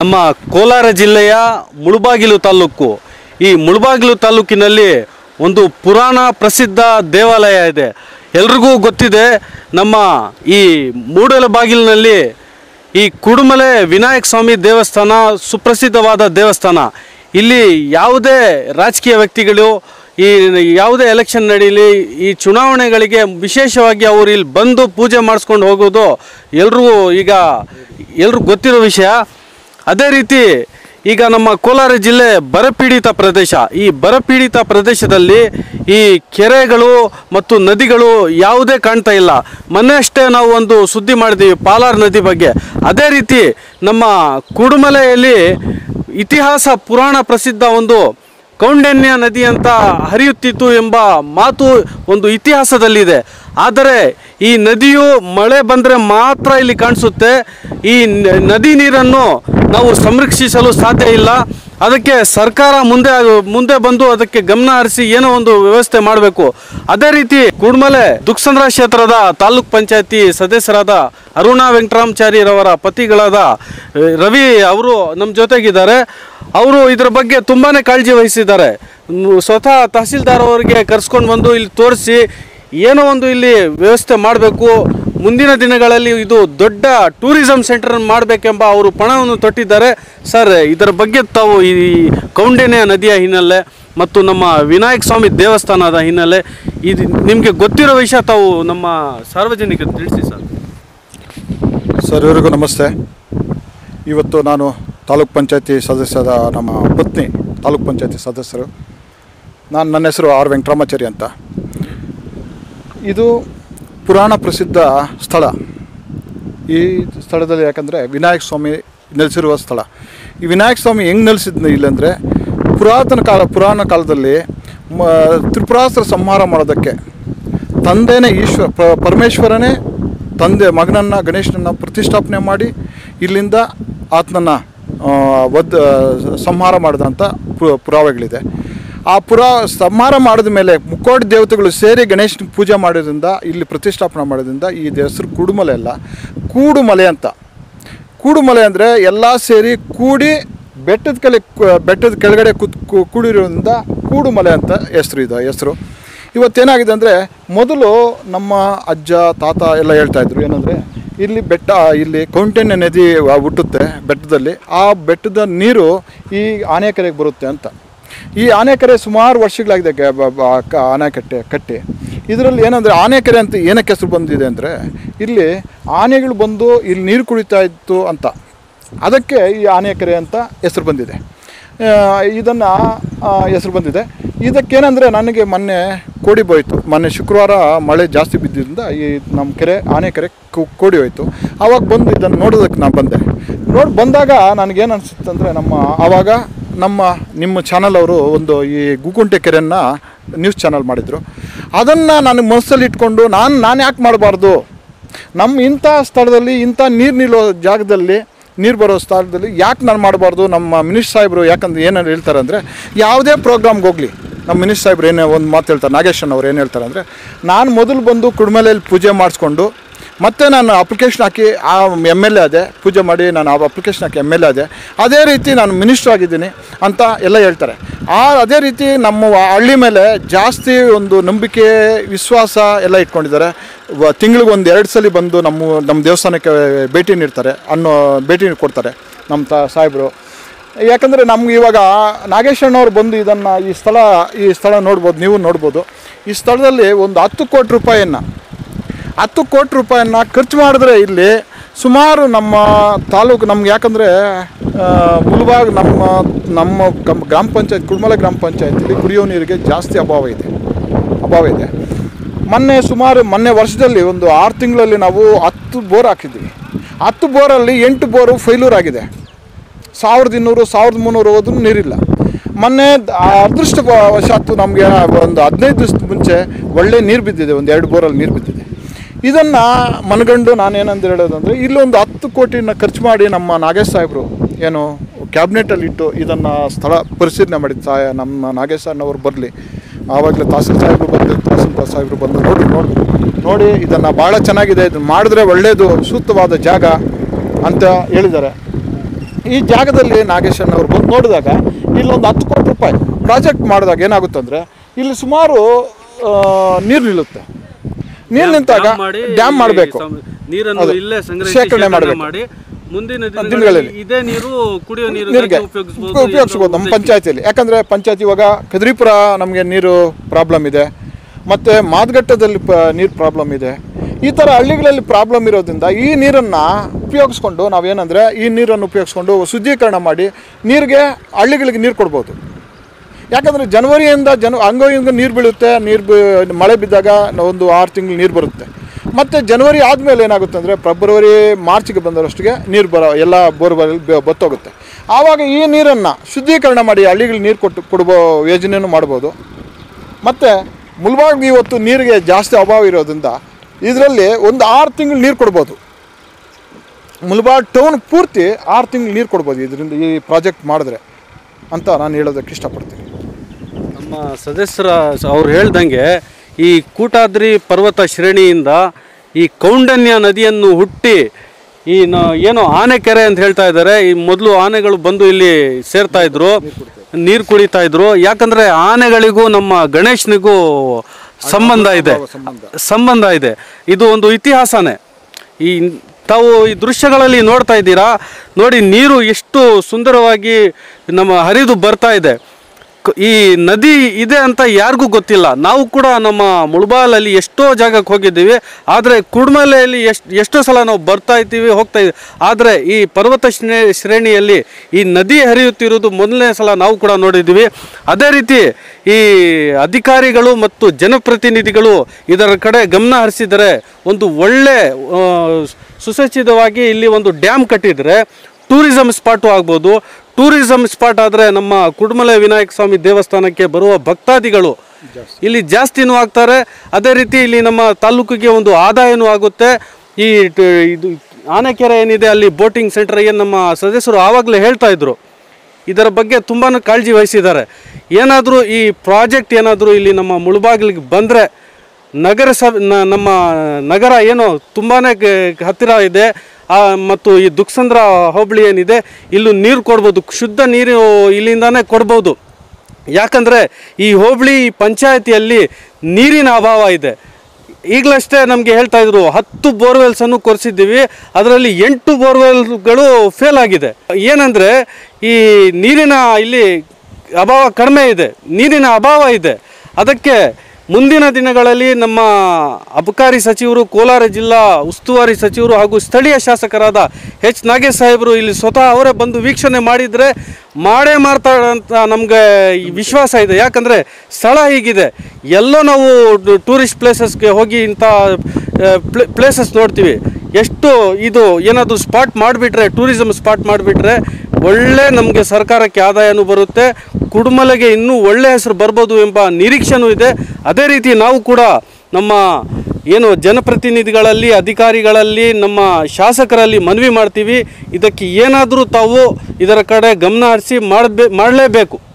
ನಮ್ಮ ಕೋಲಾರ ಜಿಲ್ಲೆಯ ಮುಳುಬಾಗಿಲು ತಾಲೂಕು ಈ ಮುಳುಬಾಗಿಲು ತಾಲೂಕಿನಲ್ಲಿ ಒಂದು ಪುರಾಣ ಪ್ರಸಿದ್ಧ ದೇವಾಲಯ ಇದೆ ಎಲ್ರಿಗೂ ಗೊತ್ತಿದೆ ನಮ್ಮ ಈ ಮೂಡಲ ಬಾಗಿಲಿನಲ್ಲಿ ಈ ಕುಡುಮಲೆ ವಿನಾಯಕ ಸ್ವಾಮಿ ದೇವಸ್ಥಾನ ಸುಪ್ರಸಿದ್ಧವಾದ ದೇವಸ್ಥಾನ ಇಲ್ಲಿ ಯಾವುದೇ ರಾಜಕೀಯ ವ್ಯಕ್ತಿಗಳು ಈ ಯಾವುದೇ ಎಲೆಕ್ಷನ್ ನಡೀಲಿ ಈ ಚುನಾವಣೆಗಳಿಗೆ ವಿಶೇಷವಾಗಿ ಅವರು ಇಲ್ಲಿ ಬಂದು ಪೂಜೆ ಮಾಡಿಸ್ಕೊಂಡು ಹೋಗೋದು ಎಲ್ರಿಗೂ ಈಗ ಎಲ್ರಿಗೂ ಗೊತ್ತಿರೋ ವಿಷಯ ಅದೇ ರೀತಿ ಈಗ ನಮ್ಮ ಕೋಲಾರ ಜಿಲ್ಲೆ ಬರಪೀಡಿತ ಪ್ರದೇಶ ಈ ಬರಪೀಡಿತ ಪ್ರದೇಶದಲ್ಲಿ ಈ ಕೆರೆಗಳು ಮತ್ತು ನದಿಗಳು ಯಾವುದೇ ಕಾಣ್ತಾ ಇಲ್ಲ ಮೊನ್ನೆ ಅಷ್ಟೇ ನಾವು ಒಂದು ಸುದ್ದಿ ಮಾಡಿದ್ದೀವಿ ಪಾಲಾರ್ ನದಿ ಬಗ್ಗೆ ಅದೇ ರೀತಿ ನಮ್ಮ ಕುಡುಮಲೆಯಲ್ಲಿ ಇತಿಹಾಸ ಪುರಾಣ ಪ್ರಸಿದ್ಧ ಒಂದು ಕೌಂಡನ್ಯ ನದಿ ಅಂತ ಹರಿಯುತ್ತಿತ್ತು ಎಂಬ ಮಾತು ಒಂದು ಇತಿಹಾಸದಲ್ಲಿದೆ ಆದರೆ ಈ ನದಿಯು ಮಳೆ ಬಂದರೆ ಮಾತ್ರ ಇಲ್ಲಿ ಕಾಣಿಸುತ್ತೆ ಈ ನ- ನದಿ ನೀರನ್ನು ನಾವು ಸಂರಕ್ಷಿಸಲು ಸಾಧ್ಯ ಇಲ್ಲ ಅದಕ್ಕೆ ಸರ್ಕಾರ ಮುಂದೆ ಮುಂದೆ ಬಂದು ಅದಕ್ಕೆ ಗಮನ ಹರಿಸಿ ಏನೋ ಒಂದು ವ್ಯವಸ್ಥೆ ಮಾಡಬೇಕು ಅದೇ ರೀತಿ ಕುಡ್ಮಲೆ ದುಕ್ಸಂದ್ರ ಕ್ಷೇತ್ರದ ತಾಲೂಕ್ ಪಂಚಾಯತಿ ಸದಸ್ಯರಾದ ಅರುಣಾ ವೆಂಕಟರಾಮಚಾರಿರವರ ಪತಿಗಳಾದ ಆ, ರವಿ ಅವರು ನಮ್ಮ ಜೊತೆಗಿದ್ದಾರೆ ಅವರು ಇದರ ಬಗ್ಗೆ ತುಂಬಾ ಕಾಳಜಿ ವಹಿಸಿದ್ದಾರೆ ಮ್, ಸ್ವತಃ ತಹಸೀಲ್ದಾರ್ ಅವರಿಗೆ ಕರ್ಸ್ಕೊಂಡು ಬಂದು ಇಲ್ಲಿ ತೋರಿಸಿ ಏನೋ ಒಂದು ಇಲ್ಲಿ ವ್ಯವಸ್ಥೆ ಮಾಡಬೇಕು ಮುಂದಿನ ದಿನಗಳಲ್ಲಿ ಇದು ದೊಡ್ಡ ಟೂರಿಸಂ ಸೆಂಟರ್ ಮಾಡಬೇಕೆಂಬ ಅವರು ಪಣವನ್ನು ತೊಟ್ಟಿದ್ದಾರೆ ಸರ್ ಇದರ ಬಗ್ಗೆ ತಾವು ಈ ಕೌಂಡಿನ್ಯ ನದಿಯ ಹಿನ್ನೆಲೆ ಮತ್ತು ನಮ್ಮ ವಿನಾಯಕ ಸ್ವಾಮಿ ದೇವಸ್ಥಾನದ ಹಿನ್ನೆಲೆ ಇದು ನಿಮಗೆ ಗೊತ್ತಿರೋ ವಿಷಯ ತಾವು ನಮ್ಮ ಸಾರ್ವಜನಿಕರು ತಿಳಿಸಿ ಸರ್ ಸರ್ ಇವರಿಗೂ ನಮಸ್ತೆ ಇವತ್ತು ನಾನು ತಾಲೂಕ್ ಪಂಚಾಯತಿ ಸದಸ್ಯದ ನಮ್ಮ ಪತ್ನಿ ತಾಲೂಕ್ ಪಂಚಾಯತಿ ಸದಸ್ಯರು ನಾನು ನನ್ನ ಹೆಸರು ಆರ್ ವೆಂಕಟರಾಮಾಚಾರಿ ಅಂತ ಇದು ಪುರಾಣ ಪ್ರಸಿದ್ಧ ಸ್ಥಳ ಈ ಸ್ಥಳದಲ್ಲಿ ಯಾಕಂದರೆ ವಿನಾಯಕ ಸ್ವಾಮಿ ನೆಲೆಸಿರುವ ಸ್ಥಳ ಈ ವಿನಾಯಕ ಸ್ವಾಮಿ ಹೆಂಗೆ ನೆಲೆಸಿದ್ನ ಇಲ್ಲಂದರೆ ಪುರಾತನ ಕಾಲ ಪುರಾಣ ಕಾಲದಲ್ಲಿ ಮ ತ್ರಿಪುರಾಸ್ತ್ರ ಸಂಹಾರ ಮಾಡೋದಕ್ಕೆ ತಂದೆನೇ ಈಶ್ವರ ಪ ಪರಮೇಶ್ವರನೇ ತಂದೆ ಮಗನನ್ನು ಗಣೇಶನನ್ನು ಪ್ರತಿಷ್ಠಾಪನೆ ಮಾಡಿ ಇಲ್ಲಿಂದ ಆತನನ್ನು ವದ್ ಸಂಹಾರ ಮಾಡಿದಂಥ ಪು- ಪುರಾವೆಗಳಿದೆ ಆ ಪುರ ಸಂಹಾರ ಮಾಡಿದ ಮೇಲೆ ಮುಕ್ಕೋಟಿ ದೇವತೆಗಳು ಸೇರಿ ಗಣೇಶನ ಪೂಜೆ ಮಾಡೋದ್ರಿಂದ ಇಲ್ಲಿ ಪ್ರತಿಷ್ಠಾಪನೆ ಮಾಡೋದ್ರಿಂದ ಈ ಹೆಸರು ಕುಡುಮಲೆ ಅಲ್ಲ ಕೂಡುಮಲೆ ಅಂತ ಕೂಡುಮಲೆ ಅಂದರೆ ಎಲ್ಲ ಸೇರಿ ಕೂಡಿ ಬೆಟ್ಟದ ಕೆಳ ಬೆಟ್ಟದ ಕೆಳಗಡೆ ಕುತ್ ಕೂ- ಕೂಡಿರೋದ್ರಿಂದ ಕೂಡುಮಲೆ ಅಂತ ಹೆಸರು ಇದು ಹೆಸರು ಇವತ್ತೇನಾಗಿದೆ ಅಂದರೆ ಮೊದಲು ನಮ್ಮ ಅಜ್ಜ ತಾತ ಎಲ್ಲ ಹೇಳ್ತಾ ಇದ್ರು ಏನಂದರೆ ಇಲ್ಲಿ ಬೆಟ್ಟ ಇಲ್ಲಿ ಕೌಂಟೆನ್ಯ ನದಿ ವ- ಹುಟ್ಟುತ್ತೆ ಬೆಟ್ಟದಲ್ಲಿ ಆ ಬೆಟ್ಟದ ನೀರು ಈ ಆನೆಕೆರೆಗೆ ಬರುತ್ತೆ ಅಂತ ಈ ಆನೆಕೆರೆ ಸುಮಾರು ವರ್ಷಗಳಾಗಿದೆ ಗ- ಬ- ಬ- ಕ- ಆನೆಕಟ್ಟೆ ಕಟ್ಟಿ ಇದರಲ್ಲಿ ಏನಂದರೆ ಆನೆಕೆರೆ ಅಂತ ಏನಕ್ಕೆ ಹೆಸರು ಬಂದಿದೆ ಅಂದರೆ ಇಲ್ಲಿ ಆನೆಗಳು ಬಂದು ಇಲ್ಲಿ ನೀರು ಕುಡಿತಾ ಇತ್ತು ಅಂತ ಅದಕ್ಕೆ ಈ ಆನೆಕೆರೆ ಅಂತ ಹೆಸರು ಬಂದಿದೆ ಇದನ್ನು ಹೆಸರು ಬಂದಿದೆ ಇದಕ್ಕೇನೆಂದರೆ ನನಗೆ ಮೊನ್ನೆ ಕೋಡಿ ಹೋಯಿತು ಮೊನ್ನೆ ಶುಕ್ರವಾರ ಮಳೆ ಜಾಸ್ತಿ ಬಿದ್ದಿದ್ದರಿಂದ ಈ ನಮ್ಮ ಕೆರೆ ಆನೆ ಕೆರೆ ಕು- ಕೋಡಿ ಹೋಯಿತು ಆವಾಗ ಬಂದು ಇದನ್ನು ನೋಡೋದಕ್ಕೆ ನಾನು ಬಂದೆ ನೋಡಿ ಬಂದಾಗ ನನಗೇನು ಅನಿಸುತ್ತೆ ಅಂದರೆ ನಮ್ಮ ಆವಾಗ ನಮ್ಮ ನಿಮ್ಮ ಚಾನಲ್ ಅವರು ಒಂದು ಈ ಗುಗುಂಟೆ ಕೆರೆಯನ್ನು ನ್ಯೂಸ್ ಚಾನಲ್ ಮಾಡಿದರು ಅದನ್ನು ನಾನು ಮನಸ್ಸಲ್ಲಿ ಇಟ್ಕೊಂಡು ನಾನು ನಾನು ಯಾಕೆ ಮಾಡಬಾರ್ದು ನಮ್ಮ ಇಂಥ ಸ್ಥಳದಲ್ಲಿ ಇಂಥ ನೀರು ನಿಲ್ಲೋ ಜಾಗದಲ್ಲಿ ನೀರು ಬರೋ ಸ್ಥಳದಲ್ಲಿ ಯಾಕೆ ನಾನು ಮಾಡಬಾರ್ದು ನಮ್ಮ ಮಿನಿಸ್ಟರ್ ಸಾಹೇಬರು ಯಾಕಂದ್ರೆ ಏನೇನು ಹೇಳ್ತಾರೆ ಅಂದರೆ ಯಾವುದೇ ಪ್ರೋಗ್ರಾಮ್ಗೆ ಹೋಗಲಿ ನಮ್ಮ ಮಿನಿಸ್ಟರ್ ಸಾಹೇಬ್ರು ಏನೇ ಒಂದು ಮಾತು ಹೇಳ್ತಾರೆ ನಾಗೇಶನ್ ಅವ್ರು ಏನು ಹೇಳ್ತಾರೆ ಅಂದರೆ ನಾನು ಮೊದಲು ಬಂದು ಕುಡ್ಮಲೆಯಲ್ಲಿ ಪೂಜೆ ಮಾಡಿಸ್ಕೊಂಡು ಮತ್ತೆ ನಾನು ಅಪ್ಲಿಕೇಶನ್ ಹಾಕಿ ಆ ಎಮ್ ಎಲ್ ಎ ಆದೆ ಪೂಜೆ ಮಾಡಿ ನಾನು ಆ ಅಪ್ಲಿಕೇಶನ್ ಹಾಕಿ ಎಮ್ ಎಲ್ ಎ ಆದೆ ಅದೇ ರೀತಿ ನಾನು ಮಿನಿಸ್ಟ್ರ್ ಆಗಿದ್ದೀನಿ ಅಂತ ಎಲ್ಲ ಹೇಳ್ತಾರೆ ಆ ಅದೇ ರೀತಿ ನಮ್ಮ ಹಳ್ಳಿ ಮೇಲೆ ಜಾಸ್ತಿ ಒಂದು ನಂಬಿಕೆ ವಿಶ್ವಾಸ ಎಲ್ಲ ಇಟ್ಕೊಂಡಿದ್ದಾರೆ ತಿಂಗಳಿಗೆ ಒಂದು ಎರಡು ಸಲ ಬಂದು ನಮ್ಮ ನಮ್ಮ ದೇವಸ್ಥಾನಕ್ಕೆ ಭೇಟಿ ನೀಡ್ತಾರೆ ಅನ್ನೋ ಭೇಟಿ ಕೊಡ್ತಾರೆ ನಮ್ಮ ತ ಸಾಹೇಬರು ಯಾಕಂದರೆ ನಮ್ಗೆ ಇವಾಗ ನಾಗೇಶಣ್ಣವ್ರು ಬಂದು ಇದನ್ನು ಈ ಸ್ಥಳ ಈ ಸ್ಥಳ ನೋಡ್ಬೋದು ನೀವು ನೋಡ್ಬೋದು ಈ ಸ್ಥಳದಲ್ಲಿ ಒಂದು ಹತ್ತು ಕೋಟಿ ರೂಪಾಯಿಯನ್ನು ಹತ್ತು ಕೋಟಿ ರೂಪಾಯಿಯನ್ನು ಖರ್ಚು ಮಾಡಿದ್ರೆ ಇಲ್ಲಿ ಸುಮಾರು ನಮ್ಮ ತಾಲೂಕು ನಮ್ಗೆ ಯಾಕಂದರೆ ಮುಳುಬಾಗ್ ನಮ್ಮ ನಮ್ಮ ಗಮ್- ಗ್ರಾಮ ಪಂಚಾಯತ್ ಕುಡ್ಮಲೆ ಗ್ರಾಮ ಪಂಚಾಯತಿಲಿ ಕುಡಿಯೋ ನೀರಿಗೆ ಜಾಸ್ತಿ ಅಭಾವ ಇದೆ ಅಭಾವ ಇದೆ ಮೊನ್ನೆ ಸುಮಾರು ಮೊನ್ನೆ ವರ್ಷದಲ್ಲಿ ಒಂದು ಆರು ತಿಂಗಳಲ್ಲಿ ನಾವು ಹತ್ತು ಬೋರ್ ಹಾಕಿದ್ವಿ ಹತ್ತು ಬೋರಲ್ಲಿ ಎಂಟು ಬೋರು ಫೈಲೂರ್ ಆಗಿದೆ ಸಾವಿರದ ಇನ್ನೂರು ಸಾವಿರದ ಮುನ್ನೂರು ಹೋದ್ರೂ ನೀರಿಲ್ಲ ಮೊನ್ನೆ ದ- ಆ ಅದೃಷ್ಟವಶಾತ್ತು ನಮಗೆ ಒಂದು ಹದಿನೈದು ದಿವಸದ ಮುಂಚೆ ಒಳ್ಳೆ ನೀರು ಬಿದ್ದಿದೆ ಒಂದು ಎರಡು ಬೋರಲ್ಲಿ ನೀರು ಬಿದ್ದಿದೆ ಇದನ್ನು ಮನಗಂಡು ನಾನೇನಂತ ಹೇಳೋದಂದರೆ ಇಲ್ಲೊಂದು ಹತ್ತು ಕೋಟಿನ ಖರ್ಚು ಮಾಡಿ ನಮ್ಮ ನಾಗೇಶ್ ಸಾಹೇಬರು ಏನು ಕ್ಯಾಬಿನೆಟಲ್ಲಿ ಇಟ್ಟು ಇದನ್ನು ಸ್ಥಳ ಪರಿಶೀಲನೆ ಮಾಡಿದ ಸಹಾಯ ನಮ್ಮ ನಾಗೇಶ್ ಅಣ್ಣವ್ರು ಬರಲಿ ಆವಾಗಲೇ ತಹಸೀಲ್ ಸಾಹೇಬರು ಬಂದು ತಹಸೀಲ್ದಾರ್ ಸಾಹೇಬರು ಬಂದು ನೋಡಿ ನೋಡಿ ನೋಡಿ ಇದನ್ನು ಭಾಳ ಚೆನ್ನಾಗಿದೆ ಇದನ್ನು ಮಾಡಿದ್ರೆ ಒಳ್ಳೆಯದು ಸೂಕ್ತವಾದ ಜಾಗ ಅಂತ ಹೇಳಿದ್ದಾರೆ ಈ ಜಾಗದಲ್ಲಿ ನಾಗೇಶನ್ ಅವರು ಬಂದು ನೋಡಿದಾಗ ಇಲ್ಲೊಂದು ಹತ್ತು ಕೋಟಿ ರೂಪಾಯಿ ಪ್ರಾಜೆಕ್ಟ್ ಮಾಡಿದಾಗ ಏನಾಗುತ್ತೆ ಅಂದರೆ ಇಲ್ಲಿ ಸುಮಾರು ಆ, ನೀರು ನಿಲ್ಲುತ್ತೆ ನೀರು ನಿಂತಾಗ ಡ್ಯಾಮ್ ಮಾಡಿ ಡ್ಯಾಮ್ ಈ ಮಾಡಬೇಕು ಸಂ- ನೀರನ್ನು ಹೌದು. ಇಲ್ಲೇ ಸಂಗ್ರಹಿಸಿ ಶೇಖರಣೆ ಶೇಖರಣೆ ಮಾಡ್ಬೇಕು. ಮಾಡಿ ಮುಂದಿನ ದಿನಗಳಲ್ಲಿ. ದಿನಗಳಲ್ಲಿ ಇದೇ ನೀರು ಕುಡಿಯೋ ನೀರು ನೀರಿಗೆ ಉಪಯೋಗಿಸಬಹುದು ಉಪಯೋಗಿಸ್ಬೋದು ನಮ್ಮ ಪಂಚಾಯತಿಯಲ್ಲಿ ಯಾಕಂದರೆ ಪಂಚಾಯತಿ ಇವಾಗ ಕದ್ರಿಪುರ ನಮಗೆ ನೀರು ಪ್ರಾಬ್ಲಮ್ ಇದೆ ಮತ್ತು ಮಾದಗಟ್ಟದಲ್ಲಿ ಪ ನೀರು ಪ್ರಾಬ್ಲಮ್ ಇದೆ ಈ ಥರ ಹಳ್ಳಿಗಳಲ್ಲಿ ಪ್ರಾಬ್ಲಮ್ ಇರೋದ್ರಿಂದ ಈ ನೀರನ್ನು ಉಪಯೋಗಿಸ್ಕೊಂಡು ನಾವೇನಂದರೆ ಈ ನೀರನ್ನು ಉಪಯೋಗಿಸ್ಕೊಂಡು ಶುದ್ಧೀಕರಣ ಮಾಡಿ ನೀರಿಗೆ ಹಳ್ಳಿಗಳಿಗೆ ನೀರು ಕೊಡ್ಬೋದು ಯಾಕಂದರೆ ಜನವರಿಯಿಂದ ಜನ ಹಂಗೋಯಿಂದ ನೀರು ಬೀಳುತ್ತೆ ನೀರು ಬಿ ಮಳೆ ಬಿದ್ದಾಗ ಒಂದು ಆರು ತಿಂಗಳು ನೀರು ಬರುತ್ತೆ ಮತ್ತು ಜನವರಿ ಆದಮೇಲೆ ಏನಾಗುತ್ತೆ ಅಂದರೆ ಫೆಬ್ರವರಿ ಮಾರ್ಚಿಗೆ ಬಂದರಷ್ಟಿಗೆ ನೀರು ಬರೋ ಎಲ್ಲ ಬೋರ್ವೆಲ್ ಬತ್ತೋಗುತ್ತೆ ಆವಾಗ ಈ ನೀರನ್ನು ಶುದ್ಧೀಕರಣ ಮಾಡಿ ಹಳ್ಳಿಗಳಿಗೆ ನೀರು ಕೊಟ್ಟು ಕೊಡುವ ಯೋಜನೆಯನ್ನು ಮಾಡ್ಬೋದು ಮತ್ತು ಮುಲ್ಬಾಗ್ ಇವತ್ತು ನೀರಿಗೆ ಜಾಸ್ತಿ ಅಭಾವ ಇರೋದ್ರಿಂದ ಇದರಲ್ಲಿ ಒಂದು ಆರು ತಿಂಗಳು ನೀರು ಕೊಡ್ಬೋದು ಮುಲ್ಬಾಗ್ ಟೌನ್ ಪೂರ್ತಿ ಆರು ತಿಂಗಳು ನೀರು ಕೊಡ್ಬೋದು ಇದರಿಂದ ಈ ಪ್ರಾಜೆಕ್ಟ್ ಮಾಡಿದ್ರೆ ಅಂತ ನಾನು ಹೇಳೋದಕ್ಕೆ ಇಷ್ಟಪಡ್ತೀನಿ ನಮ್ಮ ಸದಸ್ಯರ ಅವ್ರು ಹೇಳ್ದಂಗೆ ಈ ಕೂಟಾದ್ರಿ ಪರ್ವತ ಶ್ರೇಣಿಯಿಂದ ಈ ಕೌಂಡನ್ಯ ನದಿಯನ್ನು ಹುಟ್ಟಿ ಈ ನ ಏನೋ ಆನೆಕೆರೆ ಅಂತ ಹೇಳ್ತಾ ಇದ್ದಾರೆ ಈ ಮೊದಲು ಆನೆಗಳು ಬಂದು ಇಲ್ಲಿ ಸೇರ್ತಾ ಇದ್ರು ನೀರು ಕುಡಿತಾ ಇದ್ರು ಯಾಕಂದ್ರೆ ಆನೆಗಳಿಗೂ ನಮ್ಮ ಗಣೇಶನಿಗೂ ಸಂಬಂಧ ಇದೆ ಸಂಬಂಧ ಇದೆ ಇದು ಒಂದು ಇತಿಹಾಸನೇ ಈ ತಾವು ಈ ದೃಶ್ಯಗಳಲ್ಲಿ ನೋಡ್ತಾ ಇದ್ದೀರಾ ನೋಡಿ ನೀರು ಎಷ್ಟು ಸುಂದರವಾಗಿ ನಮ್ಮ ಹರಿದು ಬರ್ತಾ ಇದೆ ಕ- ಈ ನದಿ ಇದೆ ಅಂತ ಯಾರಿಗೂ ಗೊತ್ತಿಲ್ಲ ನಾವು ಕೂಡ ನಮ್ಮ ಮುಳ್ಬಾಲಲ್ಲಿ ಎಷ್ಟೋ ಜಾಗಕ್ಕೆ ಹೋಗಿದ್ದೀವಿ ಆದರೆ ಕುಡ್ಮಲೆಯಲ್ಲಿ ಎಷ್ಟು ಎಷ್ಟೋ ಸಲ ನಾವು ಬರ್ತಾ ಇದ್ದೀವಿ ಹೋಗ್ತಾ ಇದ್ದೀವಿ ಆದರೆ ಈ ಪರ್ವತ ಶ್ರೇ ಶ್ರೇಣಿಯಲ್ಲಿ ಈ ನದಿ ಹರಿಯುತ್ತಿರುವುದು ಮೊದಲನೇ ಸಲ ನಾವು ಕೂಡ ನೋಡಿದ್ದೀವಿ ಅದೇ ರೀತಿ ಈ ಅಧಿಕಾರಿಗಳು ಮತ್ತು ಜನಪ್ರತಿನಿಧಿಗಳು ಇದರ ಕಡೆ ಗಮನ ಹರಿಸಿದರೆ ಒಂದು ಒಳ್ಳೆ ಆ, ಸುಸಜ್ಜಿತವಾಗಿ ಇಲ್ಲಿ ಒಂದು ಡ್ಯಾಮ್ ಕಟ್ಟಿದರೆ ಟೂರಿಸಂ ಸ್ಪಾಟು ಆಗ್ಬೋದು ಟೂರಿಸಂ ಸ್ಪಾಟ್ ಆದರೆ ನಮ್ಮ ಕುಡುಮಲೆ ವಿನಾಯಕ ಸ್ವಾಮಿ ದೇವಸ್ಥಾನಕ್ಕೆ ಬರುವ ಭಕ್ತಾದಿಗಳು ಇಲ್ಲಿ ಜಾಸ್ತಿನೂ ಆಗ್ತಾರೆ ಅದೇ ರೀತಿ ಇಲ್ಲಿ ನಮ್ಮ ತಾಲೂಕಿಗೆ ಒಂದು ಆದಾಯನೂ ಆಗುತ್ತೆ ಈ ಟ- ಇದು ಆನೆಕೆರೆ ಏನಿದೆ ಅಲ್ಲಿ ಬೋಟಿಂಗ್ ಸೆಂಟರ್ ಏನು ನಮ್ಮ ಸದಸ್ಯರು ಆವಾಗಲೇ ಹೇಳ್ತಾ ಇದ್ರು ಇದರ ಬಗ್ಗೆ ತುಂಬಾ ಕಾಳಜಿ ವಹಿಸಿದ್ದಾರೆ ಏನಾದರೂ ಈ ಪ್ರಾಜೆಕ್ಟ್ ಏನಾದರೂ ಇಲ್ಲಿ ನಮ್ಮ ಮುಳುಬಾಗಿಲಿಗೆ ಬಂದರೆ ನಗರ ಸಭ ನ- ನಮ್ಮ ನಗರ ಏನು ತುಂಬಾ ಹತ್ತಿರ ಇದೆ ಆ, ಮತ್ತು ಈ ದುಕ್ಸಂದ್ರ ಹೋಬಳಿ ಏನಿದೆ ಇಲ್ಲೂ ನೀರು ಕೊಡ್ಬೋದು ಶುದ್ಧ ನೀರು ಇಲ್ಲಿಂದಾನೇ ಕೊಡ್ಬೋದು ಯಾಕಂದರೆ ಈ ಹೋಬಳಿ ಪಂಚಾಯತಿಯಲ್ಲಿ ನೀರಿನ ಅಭಾವ ಇದೆ ಈಗಲಷ್ಟೇ ನಮಗೆ ಹೇಳ್ತಾ ಇದ್ರು ಹತ್ತು ಬೋರ್ವೆಲ್ಸನ್ನು ಕೊರೆಸಿದ್ದೀವಿ ಅದರಲ್ಲಿ ಎಂಟು ಬೋರ್ವೆಲ್ಗಳು ಫೇಲ್ ಆಗಿದೆ ಏನಂದರೆ ಈ ನೀರಿನ ಇಲ್ಲಿ ಅಭಾವ ಕಡಿಮೆ ಇದೆ ನೀರಿನ ಅಭಾವ ಇದೆ ಅದಕ್ಕೆ ಮುಂದಿನ ದಿನಗಳಲ್ಲಿ ನಮ್ಮ ಅಬಕಾರಿ ಸಚಿವರು ಕೋಲಾರ ಜಿಲ್ಲಾ ಉಸ್ತುವಾರಿ ಸಚಿವರು ಹಾಗೂ ಸ್ಥಳೀಯ ಶಾಸಕರಾದ ಎಚ್ ನಾಗೇಶ್ ಸಾಹೇಬರು ಇಲ್ಲಿ ಸ್ವತಃ ಅವರೇ ಬಂದು ವೀಕ್ಷಣೆ ಮಾಡಿದರೆ ಮಾಡೇ ಮಾಡ್ತಾರೆ ಅಂತ ನಮಗೆ ವಿಶ್ವಾಸ ಇದೆ ಯಾಕಂದರೆ ಸ್ಥಳ ಹೀಗಿದೆ ಎಲ್ಲೋ ನಾವು ಟೂರಿಸ್ಟ್ ಪ್ಲೇಸಸ್ಗೆ ಹೋಗಿ ಇಂಥ ಪ್ಲೇಸಸ್ ನೋಡ್ತೀವಿ ಎಷ್ಟು ಇದು ಏನಾದರೂ ಸ್ಪಾಟ್ ಮಾಡಿಬಿಟ್ರೆ ಟೂರಿಸಮ್ ಸ್ಪಾಟ್ ಮಾಡಿಬಿಟ್ರೆ ಒಳ್ಳೆ ನಮಗೆ ಸರ್ಕಾರಕ್ಕೆ ಆದಾಯನೂ ಬರುತ್ತೆ ಕುಡುಮಲೆಗೆ ಇನ್ನೂ ಒಳ್ಳೆ ಹೆಸರು ಬರ್ಬೋದು ಎಂಬ ನಿರೀಕ್ಷೆನೂ ಇದೆ ಅದೇ ರೀತಿ ನಾವು ಕೂಡ ನಮ್ಮ ಏನು ಜನಪ್ರತಿನಿಧಿಗಳಲ್ಲಿ ಅಧಿಕಾರಿಗಳಲ್ಲಿ ನಮ್ಮ ಶಾಸಕರಲ್ಲಿ ಮನವಿ ಮಾಡ್ತೀವಿ ಇದಕ್ಕೆ ಏನಾದರೂ ತಾವು ಇದರ ಕಡೆ ಗಮನ ಹರಿಸಿ ಮಾಡಬೇ ಮಾಡಲೇಬೇಕು